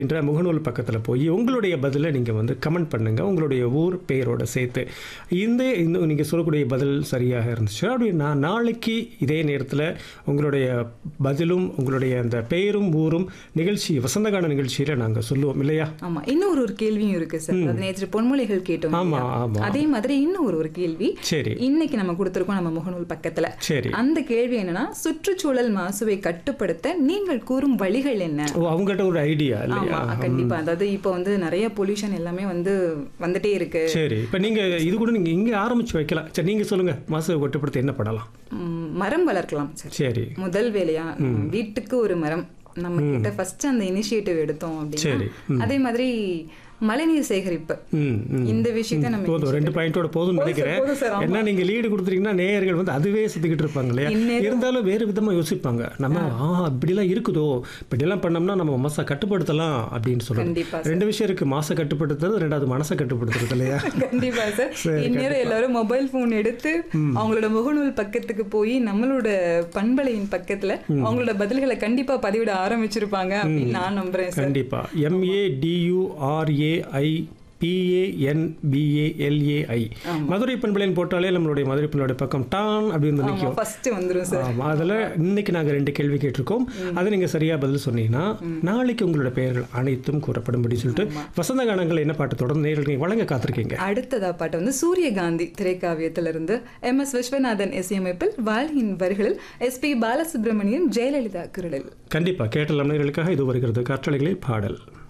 என்ற முகநூல் பக்கத்தில் போய் உங்களுடைய பதிலை நீங்கள் வந்து கமெண்ட் பண்ணுங்கள் உங்களுடைய ஊர் பெயரோட சேர்த்து இந்த இந்த நீங்கள் சொல்லக்கூடிய பதில் சரியாக இருந்துச்சு அப்படின்னா நாளைக்கு இதே நேரத்தில் உங்களுடைய பதிலும் உங்களுடைய அந்த பெயரும் ஊரும் நிகழ்ச்சி வசந்தகான நிகழ்ச்சியில் நாங்கள் சொல்லுவோம் இல்லையா ஆமா இன்னும் ஒரு ஒரு கேள்வியும் இருக்கு சார் அது நேற்று பொன்மொழிகள் கேட்டோம் ஆமா, இல்லையா? ஆமா. அதே மாதிரி இன்னும் ஒரு ஒரு கேள்வி சரி இன்னைக்கு நம்ம கொடுத்திருக்கோம் நம்ம முகநூல் பக்கத்துல சரி அந்த கேள்வி என்னன்னா சுற்றுச்சூழல் மாசுவை கட்டுப்படுத்த நீங்கள் கூறும் வழிகள் என்ன ஓ அவங்ககிட்ட ஒரு ஐடியா இல்லையா ஆமா கண்டிப்பா அதாவது இப்போ வந்து நிறைய பொல்யூஷன் எல்லாமே வந்து வந்துட்டே இருக்கு சரி இப்போ நீங்கள் இது கூட நீங்கள் இங்கே ஆரம்பிச்சு வைக்கலாம் சரி நீங்கள் சொல்லுங்கள் மாசு கட்டுப்படுத்த என்ன பண்ணலாம் ம், மரம் வளர்க்கலாம் சார் சரி முதல் வேலையா வீட்டுக்கு ஒரு மரம் நம்ம கிட்ட ஃபர்ஸ்ட் அந்த இனிஷியேட்டிவ் எடுத்தோம் சரி. அப்படின்னா அதே மாதிரி மழைநீர் சேகரிப்பு ம் ம் இந்த விஷயத்த நம்ம போதும் ரெண்டு பாயிண்டோட போதும்னு நினைக்கிறேன் போதும் சார், ஆமா. என்ன நீங்க லீடு கொடுத்துட்டீங்கன்னா நேயர்கள் வந்து அதுவே சுத்திக்கிட்டு இருப்பாங்க இல்லையா இந்நேரம் இருந்தாலும் வேறு விதமா யோசிப்பாங்க நம்ம ஆ இப்படிலாம் இருக்குதோ இப்படிலாம் பண்ணோம்னா நம்ம மாசை கட்டுப்படுத்தலாம் அப்படின்னு சொல்லுவாங்க கண்டிப்பா ரெண்டு விஷயம் இருக்கு மாசை கட்டுப்படுத்துறது ரெண்டாவது மனசை கட்டுப்படுத்துறது இல்லையா கண்டிப்பா சார் இந்நேரம் எல்லாரும் மொபைல் போன் எடுத்து அவங்களோட முகநூல் பக்கத்துக்கு போய் நம்மளோட பண்பலையின் பக்கத்துல அவங்களோட பதில்களை கண்டிப்பா பதிவிட ஆரம்பிச்சிருப்பாங்க அப்படின்னு நான் நம்புறேன் சார் கண்டிப்பா எம்ஏ டியூஆர்ஏஐ பிஏஎன்பிஏஎல்ஏஐ மதுரை பண்பலைன்னு போட்டாலே நம்மளுடைய மதுரை பண்பலுடைய பக்கம் டான் அப்படின்னு வந்து நிற்கும் ஃபர்ஸ்ட் வந்துரும் சார் ஆமா அதில் இன்னைக்கு நாங்கள் ரெண்டு கேள்வி கேட்டிருக்கோம் அதை நீங்கள் சரியாக பதில் சொன்னீங்கன்னா நாளைக்கு உங்களோட பெயர்கள் அனைத்தும் கூறப்படும்படி சொல்லிட்டு வசந்த கானங்கள் என்ன பாட்டு தொடர்ந்து நேர்கள் வழங்க காத்திருக்கீங்க அடுத்ததா பாட்டு வந்து சூரியகாந்தி திரைக்காவியத்திலிருந்து எம் எஸ் விஸ்வநாதன் இசையமைப்பில் வாலியின் வரிகளில் எஸ் பி பாலசுப்ரமணியன் ஜெயலலிதா குரலில் கண்டிப்பாக கேட்ட நேர்களுக்காக இது வருகிறது காற்றலைகளில் பாடல்